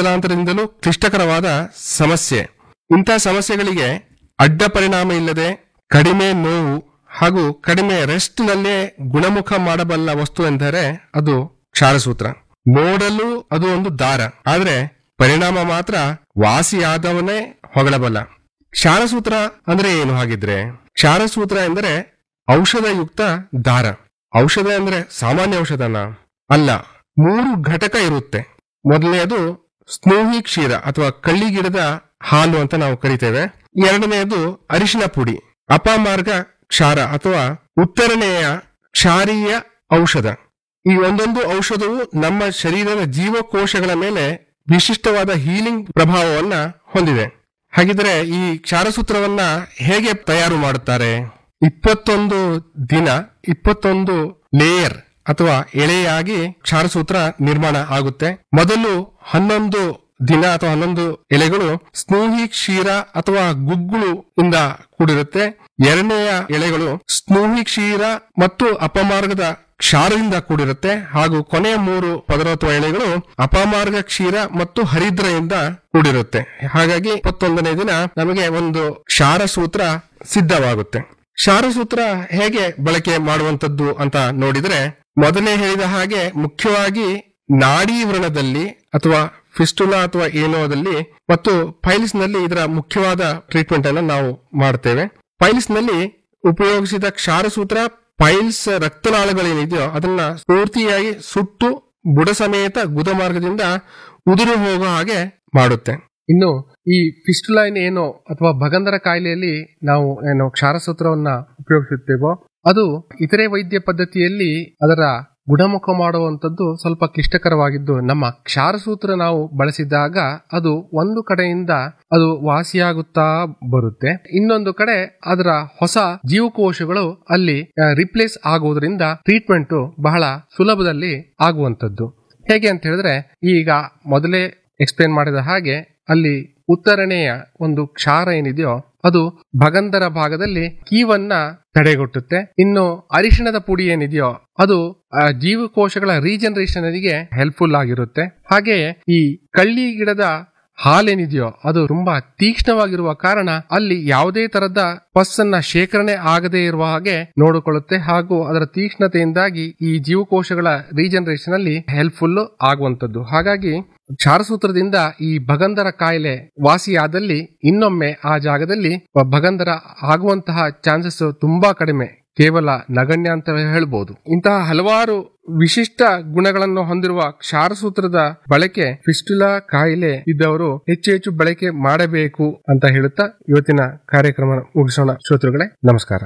ತಲಾಂತರದಿಂದಲೂ ಕ್ಲಿಷ್ಟಕರವಾದ ಸಮಸ್ಯೆ ಇಂಥ ಸಮಸ್ಯೆಗಳಿಗೆ ಅಡ್ಡ ಪರಿಣಾಮ ಇಲ್ಲದೆ ಕಡಿಮೆ ನೋವು ಹಾಗೂ ಕಡಿಮೆ ರೆಸ್ಟ್ ನಲ್ಲೇ ಗುಣಮುಖ ಮಾಡಬಲ್ಲ ವಸ್ತು ಎಂದರೆ ಅದು ಕ್ಷಾರಸೂತ್ರ ನೋಡಲು ಅದು ಒಂದು ದಾರ ಆದ್ರೆ ಪರಿಣಾಮ ಮಾತ್ರ ವಾಸಿಯಾದವನೇ ಹೊಗಳಬಲ್ಲ ಕ್ಷಾರಸೂತ್ರ ಅಂದ್ರೆ ಏನು ಹಾಗಿದ್ರೆ ಕ್ಷಾರಸೂತ್ರ ಎಂದರೆ ಔಷಧಯುಕ್ತ ದಾರ ಔಷಧ ಅಂದ್ರೆ ಸಾಮಾನ್ಯ ಔಷಧನ ಅಲ್ಲ ಮೂರು ಘಟಕ ಇರುತ್ತೆ ಮೊದಲನೆಯದು ಸ್ನೂಹಿ ಕ್ಷೀರ ಅಥವಾ ಕಳ್ಳಿ ಗಿಡದ ಹಾಲು ಅಂತ ನಾವು ಕರಿತೇವೆ ಎರಡನೆಯದು ಅರಿಶಿನ ಪುಡಿ ಅಪಮಾರ್ಗ ಕ್ಷಾರ ಅಥವಾ ಉತ್ತರಣೆಯ ಕ್ಷಾರೀಯ ಔಷಧ ಈ ಒಂದೊಂದು ಔಷಧವು ನಮ್ಮ ಶರೀರದ ಜೀವಕೋಶಗಳ ಮೇಲೆ ವಿಶಿಷ್ಟವಾದ ಹೀಲಿಂಗ್ ಪ್ರಭಾವವನ್ನ ಹೊಂದಿದೆ ಹಾಗಿದ್ರೆ ಈ ಕ್ಷಾರಸೂತ್ರವನ್ನ ಹೇಗೆ ತಯಾರು ಮಾಡುತ್ತಾರೆ ಇಪ್ಪತ್ತೊಂದು ದಿನ ಇಪ್ಪತ್ತೊಂದು ಲೇಯರ್ ಅಥವಾ ಎಳೆಯಾಗಿ ಕ್ಷಾರಸೂತ್ರ ನಿರ್ಮಾಣ ಆಗುತ್ತೆ ಮೊದಲು ಹನ್ನೊಂದು ದಿನ ಅಥವಾ ಹನ್ನೊಂದು ಎಲೆಗಳು ಸ್ನೂಹಿ ಕ್ಷೀರ ಅಥವಾ ಗುಗ್ಗುಳು ಇಂದ ಕೂಡಿರುತ್ತೆ ಎರಡನೆಯ ಎಲೆಗಳು ಸ್ನೂಹಿ ಕ್ಷೀರ ಮತ್ತು ಅಪಮಾರ್ಗದ ಕ್ಷಾರದಿಂದ ಕೂಡಿರುತ್ತೆ ಹಾಗೂ ಕೊನೆಯ ಮೂರು ಪದರ ಅಥವಾ ಎಳೆಗಳು ಅಪಮಾರ್ಗ ಕ್ಷೀರ ಮತ್ತು ಹರಿದ್ರೆಯಿಂದ ಕೂಡಿರುತ್ತೆ ಹಾಗಾಗಿ ಇಪ್ಪತ್ತೊಂದನೇ ದಿನ ನಮಗೆ ಒಂದು ಕ್ಷಾರ ಸೂತ್ರ ಸಿದ್ಧವಾಗುತ್ತೆ ಕ್ಷಾರಸೂತ್ರ ಹೇಗೆ ಬಳಕೆ ಮಾಡುವಂತದ್ದು ಅಂತ ನೋಡಿದ್ರೆ ಮೊದಲೇ ಹೇಳಿದ ಹಾಗೆ ಮುಖ್ಯವಾಗಿ ನಾಡಿ ವ್ರಣದಲ್ಲಿ ಅಥವಾ ಫಿಸ್ಟುಲಾ ಅಥವಾ ಏನೋದಲ್ಲಿ ಮತ್ತು ಪೈಲ್ಸ್ ನಲ್ಲಿ ಇದರ ಮುಖ್ಯವಾದ ಟ್ರೀಟ್ಮೆಂಟ್ ಅನ್ನು ನಾವು ಮಾಡ್ತೇವೆ ಪೈಲ್ಸ್ ನಲ್ಲಿ ಉಪಯೋಗಿಸಿದ ಕ್ಷಾರಸೂತ್ರ ಪೈಲ್ಸ್ ರಕ್ತನಾಳಗಳೇನಿದೆಯೋ ಅದನ್ನ ಪೂರ್ತಿಯಾಗಿ ಸುಟ್ಟು ಬುಡ ಸಮೇತ ಗುದ ಮಾರ್ಗದಿಂದ ಉದುರು ಹೋಗೋ ಹಾಗೆ ಮಾಡುತ್ತೆ ಇನ್ನು ಈ ಫಿಸ್ಟುಲೈನ್ ಏನೋ ಅಥವಾ ಭಗಂಧರ ಕಾಯಿಲೆಯಲ್ಲಿ ನಾವು ಏನು ಕ್ಷಾರಸೂತ್ರವನ್ನ ಉಪಯೋಗಿಸುತ್ತೇವೋ ಅದು ಇತರೆ ವೈದ್ಯ ಪದ್ಧತಿಯಲ್ಲಿ ಅದರ ಗುಣಮುಖ ಮಾಡುವಂತದ್ದು ಸ್ವಲ್ಪ ಕ್ಲಿಷ್ಟಕರವಾಗಿದ್ದು ನಮ್ಮ ಕ್ಷಾರಸೂತ್ರ ನಾವು ಬಳಸಿದಾಗ ಅದು ಒಂದು ಕಡೆಯಿಂದ ಅದು ವಾಸಿಯಾಗುತ್ತಾ ಬರುತ್ತೆ ಇನ್ನೊಂದು ಕಡೆ ಅದರ ಹೊಸ ಜೀವಕೋಶಗಳು ಅಲ್ಲಿ ರಿಪ್ಲೇಸ್ ಆಗುವುದರಿಂದ ಟ್ರೀಟ್ಮೆಂಟ್ ಬಹಳ ಸುಲಭದಲ್ಲಿ ಆಗುವಂತದ್ದು ಹೇಗೆ ಅಂತ ಹೇಳಿದ್ರೆ ಈಗ ಮೊದಲೇ ಎಕ್ಸ್ಪ್ಲೇನ್ ಮಾಡಿದ ಹಾಗೆ ಅಲ್ಲಿ ಉತ್ತರಣೆಯ ಒಂದು ಕ್ಷಾರ ಏನಿದೆಯೋ ಅದು ಭಗಂಧರ ಭಾಗದಲ್ಲಿ ಕೀವನ್ನ ತಡೆಗಟ್ಟುತ್ತೆ ಇನ್ನು ಅರಿಶಿಣದ ಪುಡಿ ಏನಿದೆಯೋ ಅದು ಆ, ಜೀವಕೋಶಗಳ ರೀಜನರೇಷನ್ ಗೆ ಹೆಲ್ಪ್ಫುಲ್ ಆಗಿರುತ್ತೆ ಹಾಗೆಯೇ ಈ ಕಳ್ಳಿ ಗಿಡದ ಹಾಲೇನಿದೆಯೋ ಅದು ತುಂಬಾ ತೀಕ್ಷ್ಣವಾಗಿರುವ ಕಾರಣ ಅಲ್ಲಿ ಯಾವುದೇ ತರದ ಪಸ್ಸನ್ನ ಶೇಖರಣೆ ಆಗದೇ ಇರುವ ಹಾಗೆ ನೋಡಿಕೊಳ್ಳುತ್ತೆ ಹಾಗೂ ಅದರ ತೀಕ್ಷ್ಣತೆಯಿಂದಾಗಿ ಈ ಜೀವಕೋಶಗಳ ರೀಜನರೇಷನ್ ಅಲ್ಲಿ ಹೆಲ್ಪ್ಫುಲ್ ಆಗುವಂತದ್ದು ಹಾಗಾಗಿ ಕ್ಷಾರಸೂತ್ರದಿಂದ ಈ ಭಗಂಧರ ಕಾಯಿಲೆ ವಾಸಿಯಾದಲ್ಲಿ ಇನ್ನೊಮ್ಮೆ ಆ ಜಾಗದಲ್ಲಿ ಭಗಂಧರ ಆಗುವಂತಹ ಚಾನ್ಸಸ್ ತುಂಬಾ ಕಡಿಮೆ ಕೇವಲ ನಗಣ್ಯ ಅಂತ ಹೇಳ್ಬೋದು ಇಂತಹ ಹಲವಾರು ವಿಶಿಷ್ಟ ಗುಣಗಳನ್ನು ಹೊಂದಿರುವ ಕ್ಷಾರಸೂತ್ರದ ಬಳಕೆ ಫಿಸ್ಟುಲಾ ಕಾಯಿಲೆ ಇದ್ದವರು ಹೆಚ್ಚು ಹೆಚ್ಚು ಬಳಕೆ ಮಾಡಬೇಕು ಅಂತ ಹೇಳುತ್ತಾ ಇವತ್ತಿನ ಕಾರ್ಯಕ್ರಮ ಮುಗಿಸೋಣ ಶ್ರೋತೃಗಳೇ ನಮಸ್ಕಾರ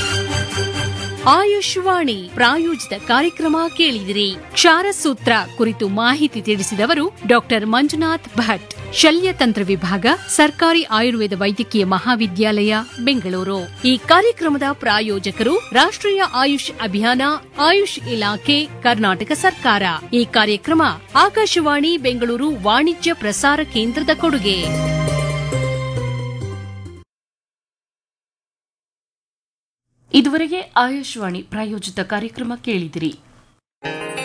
ಆಯುಷ್ವಾಣಿ ಪ್ರಾಯೋಜಿತ ಕಾರ್ಯಕ್ರಮ ಕೇಳಿದಿರಿ ಕ್ಷಾರಸೂತ್ರ ಕುರಿತು ಮಾಹಿತಿ ತಿಳಿಸಿದವರು ಡಾಕ್ಟರ್ ಮಂಜುನಾಥ್ ಭಟ್ ಶಲ್ಯತಂತ್ರ ವಿಭಾಗ ಸರ್ಕಾರಿ ಆಯುರ್ವೇದ ವೈದ್ಯಕೀಯ ಮಹಾವಿದ್ಯಾಲಯ ಬೆಂಗಳೂರು ಈ ಕಾರ್ಯಕ್ರಮದ ಪ್ರಾಯೋಜಕರು ರಾಷ್ಟ್ರೀಯ ಆಯುಷ್ ಅಭಿಯಾನ ಆಯುಷ್ ಇಲಾಖೆ ಕರ್ನಾಟಕ ಸರ್ಕಾರ ಈ ಕಾರ್ಯಕ್ರಮ ಆಕಾಶವಾಣಿ ಬೆಂಗಳೂರು ವಾಣಿಜ್ಯ ಪ್ರಸಾರ ಕೇಂದ್ರದ ಕೊಡುಗೆ ಇದುವರೆಗೆ ಆಯುಷ್ವಾಣಿ ಪ್ರಾಯೋಜಿತ ಕಾರ್ಯಕ್ರಮ ಕೇಳಿದಿರಿ